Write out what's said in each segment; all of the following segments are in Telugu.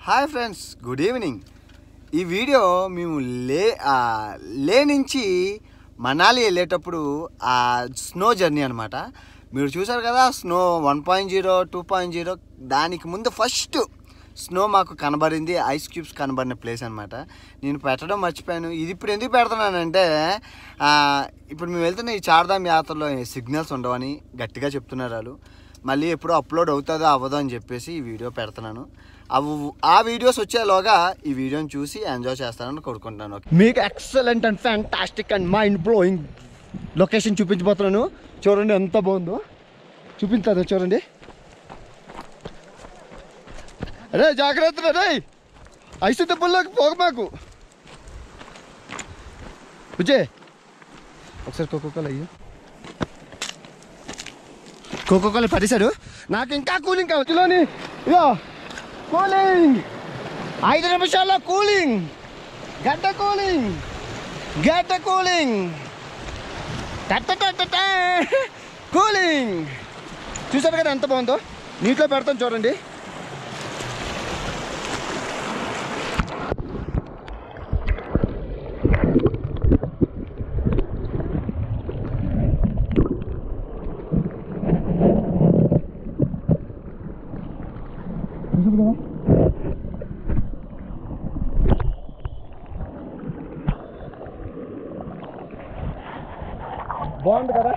హాయ్ ఫ్రెండ్స్ గుడ్ ఈవినింగ్ ఈ వీడియో మేము లే ఆ, లే నుంచి మనాలి వెళ్ళేటప్పుడు ఆ స్నో జర్నీ అనమాట మీరు చూసారు కదా snow one point zero two point zero దానికి ముందు ఫస్ట్ స్నో మాకు కనబడింది ఐస్ క్యూబ్స్ కనబడిన ప్లేస్ అనమాట నేను పెట్టడం మర్చిపోయాను ఇది ఇప్పుడు ఎందుకు పెడుతున్నానంటే ఆ, ఇప్పుడు మేము వెళ్తున్న ఈ చార్ధామ్ యాత్రలో సిగ్నల్స్ ఉండవని గట్టిగా చెప్తున్నారు వాళ్ళు మళ్ళీ ఎప్పుడు అప్లోడ్ అవుతుందో అవ్వదో అని చెప్పేసి ఈ వీడియో పెడుతున్నాను అవి ఆ వీడియోస్ వచ్చేలోగా ఈ వీడియోని చూసి ఎంజాయ్ చేస్తానని కోరుకుంటున్నాను మీకు excellent and fantastic and mind blowing location చూపించబోతున్నాను చూడండి ఎంత బాగుందో చూపించదు చూడండి అరే జాగ్రత్త రే ఐసు దెబ్బల్లోకి పోక మాకు విజయ్ ఒకసారి కోకోకోల అయ్యో కోకోకోల పడేశాడు నాకు ఇంకా కూలింగ్ కావాలి చూడండి ఇదో కూలింగ్ ఐదు నిమిషాల్లో కూలింగ్ గడ్డ కూలింగ్ గడ్డ కూలింగ్ కూలింగ్ చూసారు కదా ఎంత బాగుందో నీటిలో పెడతాం చూడండి బాగుంది కదా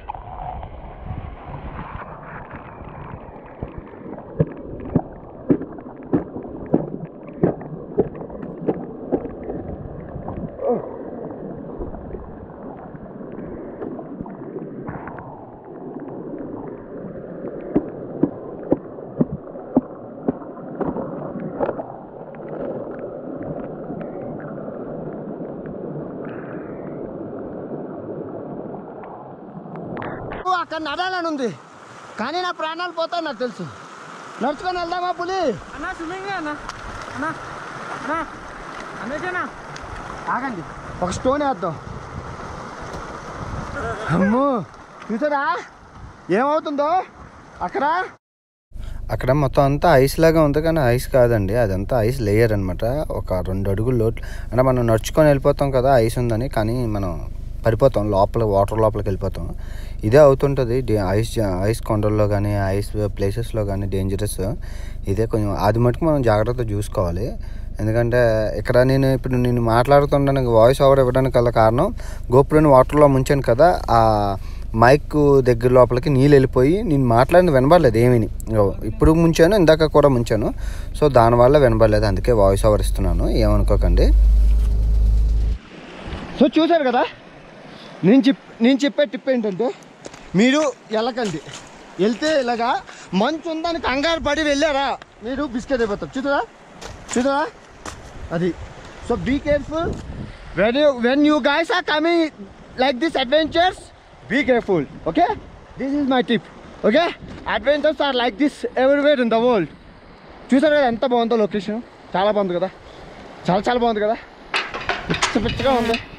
ఓ, అక్కడ నడాలని ఉంది కానీ నా ప్రాణాలు పోతాయి నాకు తెలుసు నడుచుకొని వెళ్దామా పులి అన్నా స్విమ్మింగ్ అన్నా అన్నా అన్నా అన్నకేనా ఆగండి ఒక స్టోన్ వేద్దాం అమ్మో చూసారా ఏమవుతుందో అక్కడ అక్కడ మొత్తం అంతా ఐస్ లాగా ఉంది కానీ ఐస్ కాదండి అదంతా ఐస్ లేయర్ అనమాట ఒక రెండు అడుగులు లోటు అంటే మనం నడుచుకొని వెళ్ళిపోతాం కదా ఐస్ ఉందని కానీ మనం పడిపోతాం లోపల వాటర్ లోపలికి వెళ్ళిపోతాం ఇదే అవుతుంటుంది డి- ఐస్ జా- ఐస్ కొండల్లో కానీ ఐస్ ప్లేసెస్లో కానీ డేంజరస్ ఇదే కొంచెం అది మటుకు మనం జాగ్రత్త చూసుకోవాలి ఎందుకంటే ఇక్కడ నేను ఇప్పుడు నేను మాట్లాడుతుండడానికి వాయిస్ ఓవర్ ఇవ్వడానికి గల కారణం గోపురాన్ని వాటర్లో ముంచాను కదా ఆ మైక్ దగ్గర లోపలికి నీళ్ళు వెళ్ళిపోయి నేను మాట్లాడింది వినబడలేదు ఏమీని ఇగో ఇప్పుడు ముంచాను ఇందాక కూడా ముంచాను సో దానివల్ల వినబడలేదు అందుకే వాయిస్ ఓవర్ ఇస్తున్నాను ఏమనుకోకండి సో చూసారు కదా నేను చెప్ నేను చెప్పే టిప్ ఏంటంటే మీరు వెళ్ళకండి వెళ్తే ఇలాగా మంచు ఉందని కంగారు పడి వెళ్ళారా మీరు బిస్కెట్ అయిపోతారు చూసారా చూసారా అది so be careful when you when you guys are coming like this adventures be careful okay this is my tip okay adventures are like this everywhere in the world చూసారు కదా ఎంత బాగుందో లొకేషన్ చాలా బాగుంది కదా చాలా చాలా బాగుంది కదా పిచ్చ పిచ్చగా ఉంది